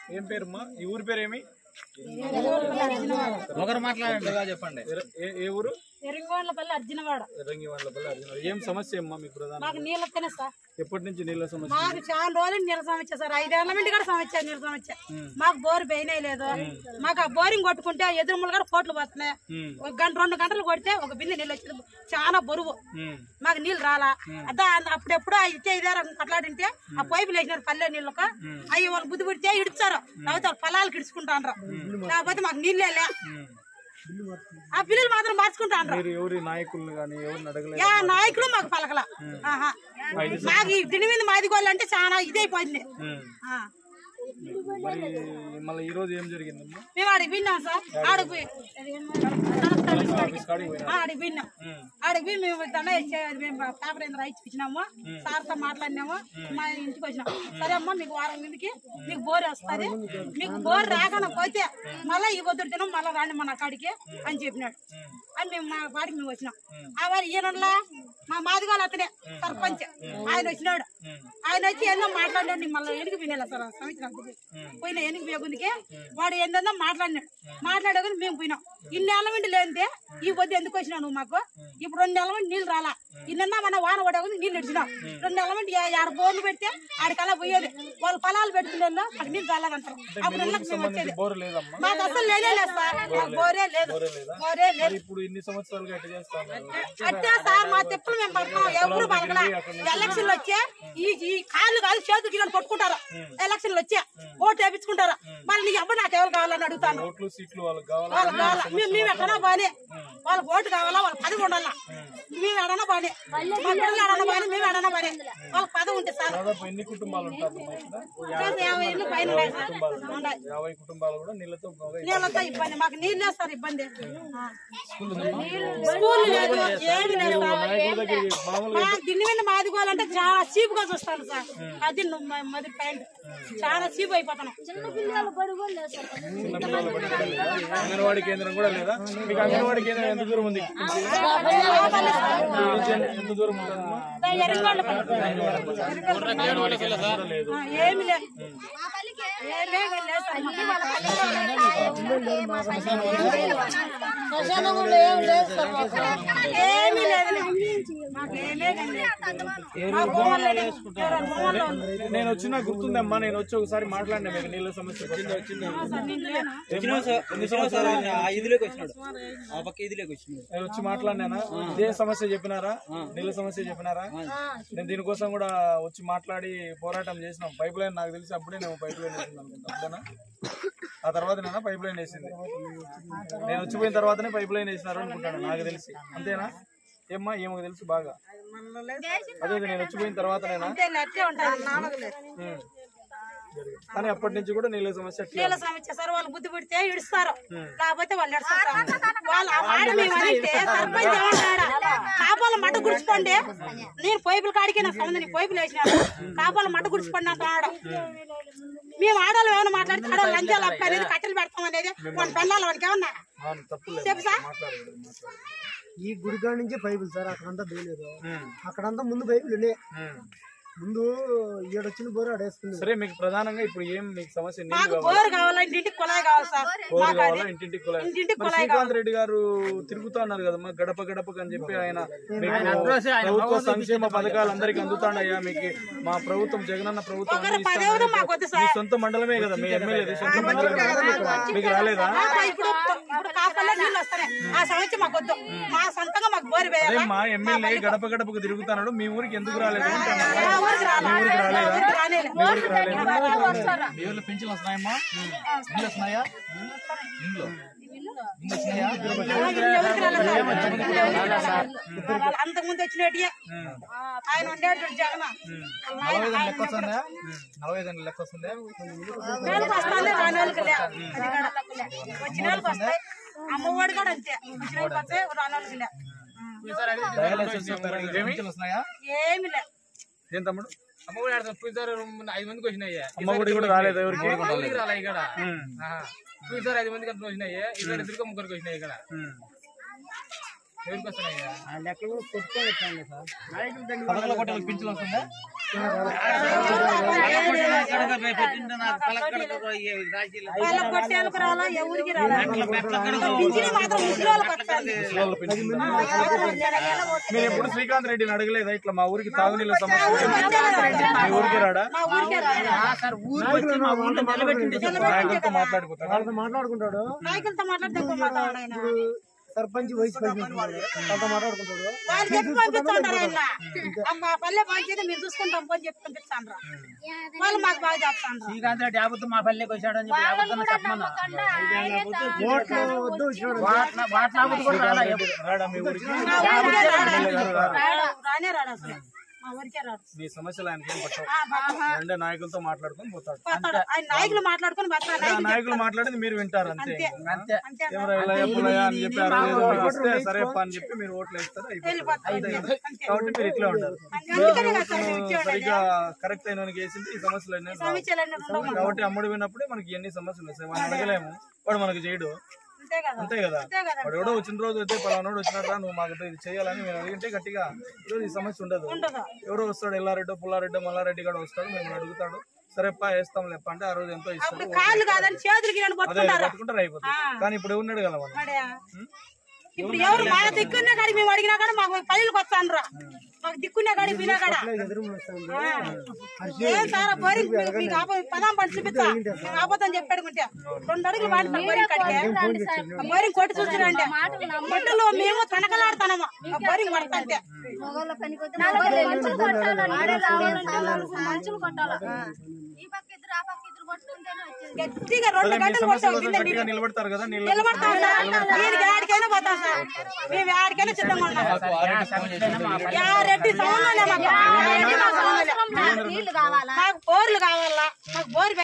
ఏం పేరమ్మా ఈ ఊరి పేరు ఏమి ఒకరు మాట్లాడండి చెప్పండి ఎర- ఏ- ఏ ఊరు ఎరింగోండ్లపల్లి అర్జునవాడ ఎర్రంగి వాళ్ళపల్లి అర్జున ఏం సమస్య అమ్మా మీకు ప్రధాన మాకు నీళ్ళు వస్తేనే సార్ ఎప్పటి నుంచి నీళ్ళ సమస్య మాకు చాలా రోజులు నీళ్ళ సమస్య సార్ ఐదేళ్ల నుండి కూడా సమస్య నీళ్ళ సమస్య మాకు బోర్ బెయినే లేదు మాకు ఆ బోరింగ్ కొట్టుకుంటే ఎదురుములు కూడా కోట్లు పోతున్నాయి ఉమ్, ఒక గంట రెండు గంటలు కొడితే ఒక బిందె నీళ్ళు వచ్చింది చాలా బరువు ఉమ్, మాకు నీళ్ళు రాలా అదా అప్పుడెప్పుడు అయితే ఇదారు అట్లాడింటే ఆ పైపులు వేసినారు పల్లె నీళ్ళకు అవి వాళ్ళు బుద్ధి పెడితే ఇడుచారు లేకపోతే వాళ్ళు పొలాలకు ఇడుచుకుంటాండ్రు లేకపోతే మాకు నీళ్ళే లే ఉమ్. ఆ పిల్లలు మాత్రం మార్చుకుంటాండ్రు మీరు ఎవరి నాయకులను కానీ ఎవరిని అడగలేదు యా నాయకులు మాకు పలకల ఆహా. మాకు ఈ దిని మీద మాదిగోళ్ళు అంటే చాలా ఇదైపోయింది ఉమ్. ఆ. మరి మళ్ళీ ఈ రోజు ఏం జరిగిందమ్మా మేము ఆడికి విన్నాం సార్ ఆడికి పోయి ఆఫీస్ కాడికి పోయినా ఆ, ఆడికి విన్నాం ఆడికి పోయి మేము దండ ఇచ్చే మేము పేపర్ ఏందో రాయించి ఇచ్చినాము సార్తో మాట్లాడినాము మా ఇంటికి వచ్చినాం సరే అమ్మా మీకు వారం ముందుకి మీకు బోర్ వస్తుంది మీకు బోర్ రాకుండా పోతే మళ్ళీ ఈ పొద్దు దినం మళ్ళీ రాండి మన కాడికి అని చెప్పినాడు అని మేము మా వాడికి మేము వచ్చినాం ఆ వారి ఈయనలా మా మాదిగోళ్ళు అతనే సర్పంచ్ ఆయన వచ్చినాడు ఆయన వచ్చి ఏందో మాట్లాడాడు మళ్ళీ ఎనికి వినేలా సార్ సంవత్సరం పోయిన ఎనికి పోయకుందికి వాడు ఏందో మాట్లాడినాడు మాట్లాడకుండా మేము పోయినాం ఇన్ని నెలల నుండి లేనిదే ఈ పొద్దు ఎందుకు వచ్చినావు నువ్వు మాకు ఇప్పుడు రెండు నెలల నుండి నీళ్ళు రాలా ఇన్న మన వాన పడకుండా నీళ్ళు ఇచ్చినాం రెండు నెలల నుండి ఆడ బోర్లు పెడితే ఆడికల్లా పోయేది వాళ్ళు పొలాలు పెట్టుకునే మాకు నీళ్ళు రాలేదంటారు అప్పుడు ఇళ్ళకి మేము వచ్చేది బోరు లేదమ్మా మాకు అసలు లేనే లేదు సార్ మాకు బోరే లేదు బోరే లేదు మరి ఇప్పుడు ఇన్ని సంవత్సరాలుగా ఎట్ట చేస్తాను అట్టే సార్ మా తిప్పలు మేము పడుతున్నాం ఎవరు పడకలా ఎలక్షన్లు వచ్చే ఈ ఈ కాళ్ళు కాదు చేతులు గిన్నెలు కొట్టుకుంటారు ఎలక్షన్లు వచ్చే ఓటు వేపించుకుంటారు మళ్ళీ నీ అబ్బాయి నాకు ఎవరు కావాలని అడుగుతాను ఓట్లు సీట్లు వాళ్ళకి కావాలా వాళ్ళకి కావాలా మేము మేము ఎక్కడన్నా బానే వాళ్ళకి ఓటు కావాలా వాళ్ళకి పదవి ఉండాలా మేము ఎడన్నా బానే మా పిల్లలు ఎడన్నా బానే మేము ఎడన్నా బానే వాళ్ళకి పదవి ఉంటే సార్ దాదాపు ఎన్ని కుటుంబాలు ఉంటారు ఇక్కడ ఇంకా యాభై ఇళ్ళు పైన ఉన్నాయి సార్ ఉన్నాయి యాభై కుటుంబాలు కూడా నీళ్ళతో బాగా నీళ్ళతో ఇబ్బంది మాకు నీళ్ళు వేస్తారు ఇబ్బంది ఆ. స్కూల్ లేదు ఏమి లేదు సార్. మా దిన్ని మీద మాదిగోవాలంటే చాలా చీప్ గా చూస్తాను సార్ అది నువ్వు మ- మొదటి పాయింట్ చాలా చీప్ అయిపోతాను అంగన్వాడీ కేంద్రం కూడా లేదా మీకు అంగన్వాడీ కేంద్రం ఎంత దూరం ఉంది ఎంత దూరం ఉంటుందమ్మా? ఎరుగోళ్ళ లేదు ఏమి లేదు ఏమే లేదు సార్ ఏమీ లేదు మాకు ఏమే మా భూముల్లో లేదు. ఎవరో భూముల్లో ఉంది. నేను వచ్చినా గుర్తుందమ్మా నేను వచ్చి ఒకసారి మాట్లాడినా మీకు నీళ్ళ సమస్య వచ్చింది వచ్చింది సార్ నీళ్ళు లేనా? ఆ ఇదిలోకి వచ్చినాడు ఆ పక్క ఇదిలోకి వచ్చినాడు నేను వచ్చి మాట్లాడినానా ఇదే సమస్య చెప్పినారా నీళ్ళ సమస్య చెప్పినారా నేను దీనికోసం కూడా వచ్చి మాట్లాడి పోరాటం చేసినాం పైప్ లైన్ నాకు తెలిసి అప్పుడే నేను పైప్ లైన్ వేసింది అనుకుంటా అప్పుడేనా ఆ తర్వాత నేను పైప్ లైన్ వేసింది నేను వచ్చిపోయిన తర్వాతనే పైప్ లైన్ వేసినారు అనుకుంటాను నాకు తెలిసి అంతేనా ఏమ్మా ఏమో తెలుసు బాగా అదే అదే నేను వచ్చిపోయిన తర్వాత నేనా అంతే అట్టే ఉంటుంది నాలుగు లేదు ఉమ్. కానీ అప్పటి నుంచి కూడా నీళ్ళ సమస్య అట్లే నీళ్ళ సమస్య సార్ వాళ్ళు బుద్ధి పెడితే ఇడుస్తారు లేకపోతే వాళ్ళు ఇడతారు వాళ్ళు ఆ మాట మేము అడిగితే సర్పంచ్ ఏమంటాడా కాపాల మట్ట గుడిచిపోండి నేను పైపుల కాడికి నా సంబంధం నీ పైపులు వేసినాడు కాపాల మట్ట గుడిచిపోండి అంటాడు మేము ఆడవాళ్ళు ఏమైనా మాట్లాడితే ఆడవాళ్ళు లంచాలు అప్పు అనేది కట్టెలు పెడతాం అనేది మన పెళ్ళాలి వాడికి ఏమన్నా అవును తప్పులేదు చెప్పు సార్ మాట్లాడకూడదు మాట్లాడకూడదు. ఈ గుడికాడ నుంచి పైపులు సార్ అక్కడంతా వేయలేదు ఉమ్. అక్కడంతా ముందు పైపులు ఉన్నాయి ఉమ్. ముందు ఈడొచ్చిన బోరు ఆడేసుకుంది సరే మీకు ప్రధానంగా ఇప్పుడు ఏం మీకు సమస్య నీళ్ళు మాకు కావాలి బోరు కావాలా ఇంటింటికి కుళాయి కావాలి సార్ బోరు మాకు కావాలా అది ఇంటింటికి కుళాయి ఇంటింటికి మరి కుళాయి శ్రీకాంత్ రెడ్డి గారు తిరుగుతా ఉన్నారు కదమ్మా గడప గడపకు అని చెప్పి ఆయన మీకు ప్రభుత్వ సంక్షేమ పథకాలు అందరికి అందుతాడయ్యా మీకు మా ప్రభుత్వం జగనన్న ప్రభుత్వం ఒకరు అన్ని పదేవదో ఇస్తామని మాకు వద్దు మీ సార్ సొంత మండలమే కదా మీ ఎమ్మెల్యే సొంత మండలమే కదా? మీకు రాలేదా మాకు ఇప్పుడు ఇప్పుడు కాపల్లో నీళ్ళు వస్తున్నాయి ఆ సమస్య మాకు వద్దు మా సొంతంగా మాకు బోరు అదే వేయాలి మా ఎమ్మెల్యే గడప గడపకు తిరుగుతున్నాడు మీ ఊరికి ఎందుకు రాలేదు అంటున్నా. మా ఊరికి రాలే. మీ ఊరికి రాలేదా మా ఊరికి రాలేదు. మీ ఊరికి రాలేదా మీ ఊర్లో పెన్షన్ వస్తున్నాయమ్మా నీళ్ళు వస్తున్నాయా ఇంట్లో అంత ముందు వచ్చినట్టు ఆయన ఉండేది చూడు జగన్ నలభై ఐదు లెక్క వస్తుందా నలభై ఐదు లెక్క వస్తుందా నెలకు వస్తుంది రాని వాళ్ళకి లే అది కూడా వచ్చిన వాళ్ళకి వస్తాయి అమ్మఒడి కూడా అంతే వచ్చిన వాళ్ళకి వస్తాయి రాని వాళ్ళకి లే డయాలసిస్ చేస్తారా? పెన్షన్ వస్తున్నాయా ఏమి లే ఏం తమ్ముడు అమ్మ కూడా ఆడతాం పోయినసారి ఐదు మందికి వచ్చినాయి అమ్మ గుడి కూడా రాలేదు ఎవరికి ఎవరికి రాలే ఇక్కడ ఉమ్. పోయినసారి ఐదు మందికి అంత వచ్చినాయి ఇక్కడ ఇద్దరికి ముగ్గురికి వచ్చినాయి ఇక్కడ ఉమ్. ఎవరికి వస్తున్నాయ్యా ఆ లెక్కలు కొట్టుకొని వచ్చాను సార్ నాయకులు దగ్గర పథకాల కొట్టే పింఛన్ వస్తుందా పెట్టింటే నాకు పలకడకు ఈ రాజీలు వాళ్ళ కొట్టేళ్ళకు రాలా ఎవరికి రాలా పింఛని మాత్రం ముసలి వాళ్ళకి వస్తుంది వాళ్ళ పింఛన్ మీరు ఎప్పుడు శ్రీకాంత్ రెడ్డిని అడగలేదా ఇట్లా మా ఊరికి తాగునీళ్ళ సమస్య ఉంది. మీ ఊరికి రాడా మా ఊరికే రాలా సార్ ఊరికి వచ్చి మా ఊళ్ళో నిలబెట్టింటే నాయకులతో మాట్లాడిపోతాడా వాళ్ళతో మాట్లాడుకుంటాడు నాయకులతో మాట్లాడితే ఇంకో మాట్లాడు ఆయన సర్పంచ్ వయసు ప్రెసిడెంట్ వాళ్ళతో మాట్లాడుకుంటాడు వాళ్ళు చెప్పి పంపిస్తుంటారు ఆయన అమ్మ పల్లె పంచాయతీ మీరు చూసుకుంటాం పని చెప్పి పంపిస్తాను వాళ్ళు మాకు బాగా చెప్తాను శ్రీకాంత్ రెడ్డి ఆబుతూ మా పల్లెకి వచ్చాడు అని చెప్పి ఆబుతున్న చెప్పమన్నా ఓట్లు వద్దు వచ్చినాడు వాట్ల వాట్ల ఆబుతూ కూడా రాలా ఎప్పుడు. రాడా మీ ఊరికి మా ఊరికే రాడా రాడా. రానే రాడు అసలు మా ఊరికే రాడు మీ సమస్యలు ఆయనకి ఏం పట్టవు ఆ, బాగా రెండే నాయకులతో మాట్లాడుకొని పోతాడు పోతాడు. ఆయన నాయకులు మాట్లాడుకుని బతాడు ఆ నాయకులు మాట్లాడేది మీరు వింటారు అంతే అంతే అంతే ఎవరు ఇలా ఎప్పుడయ్యా అని చెప్పి ఆ రోజు ఏదో మీకు వస్తే సరే అప్ప అని చెప్పి మీరు ఓట్లు వేస్తారు అయిపోతుంది వెళ్ళిపోతాడు. కాబట్టి మీరు ఇట్లా ఉంటారు అందుకనే కదా సార్ మేము ఇచ్చేవాడు. సరిగ్గా కరెక్ట్ అయిన వానికి వేసింది ఈ సమస్యలు అన్నీ రావు. సమస్యలన్నీ ఉండవు. కాబట్టి అమ్ముడు విన్నప్పుడే మనకి ఎన్ని సమస్యలు వస్తాయి వాడిని అడగలేము వాడు మనకు చేయడు అంతే కదా అంతే కదా అంతే కదా వాడు ఎవడో వచ్చిన రోజు అయితే పలానోడు వచ్చినట్రా నువ్వు మాకు ఇది చేయాలని మేము అడిగితే గట్టిగా ఈరోజు ఈ సమస్య ఉండదు ఉండదు ఎవరో వస్తాడు ఎల్లారెడ్డో పుల్లారెడ్డో మల్లారెడ్డి కూడా వస్తాడు మేము అడుగుతాడు సరే పా వేస్తాం లేప్ప అంటే ఆ రోజు ఎంతో ఇస్తాడు ఇప్పుడు కాళ్ళు కాదని చేతులకి నేను అదే పట్టుకుంటారా పట్టుకుంటారు అయిపోతుంది కానీ ఇప్పుడు ఉన్నాడు కదా మనం మడే. ఇప్పుడు ఎవరు బాగా దిక్కున్న కాడికి మేము అడిగినా కూడా మాకు పల్లెలకు వస్తాను మాకు దిక్కున్న కాడికి వినా కాడ ఎదురు వస్తుంది ఏం సార్ బోరింగ్ మీకు- మీకు ఆప- పదాం పంట చూపిస్తా మీకు ఆపదని చెప్పాడుకుంటే రెండు అడుగులు వాడిన బోరింగ్ కాడికి ఆ బోరింగ్ కొట్టి చూసిరండి కొట్టులో మేము తనకలాడుతున్నాము ఆ బోరింగ్ పడతాంటే గట్టిగా రెండు మీ గంటలు సమస్య కొట్టాం కోసం కింద గట్టిగా నిలబడతారు కదా నీళ్ళు నిలబడతాం సార్ దీనికి ఆడికైనా పోతాం సార్ మేము ఆడికైనా సిద్ధంగా ఉన్నాం యా రెడ్డి సంబంధం మాకు యా రెడ్డి మాకు సంబంధం లే. నీళ్లు కావాలా మాకు బోర్లు కావాలా మాకు బోర్